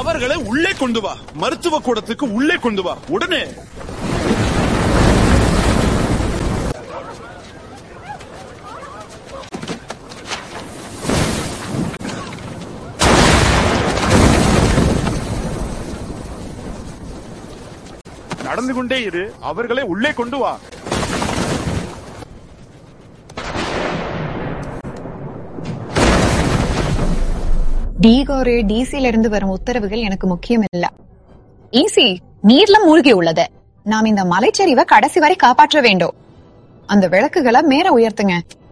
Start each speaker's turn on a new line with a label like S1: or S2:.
S1: அவர்களை உள்ளே கொண்டு வா மருத்துவ கூடத்துக்கு உள்ளே கொண்டு வா உடனே நடந்து கொண்டே இரு அவர்களை உள்ளே கொண்டு வா
S2: டிகோரு டிசில இருந்து வரும் உத்தரவுகள் எனக்கு முக்கியம் இல்ல ஈசி நீர்ல மூழ்கி உள்ளது நாம் இந்த மலைச்சரிவை கடைசி வரை காப்பாற்ற வேண்டும் அந்த விளக்குகளை மேல உயர்த்துங்க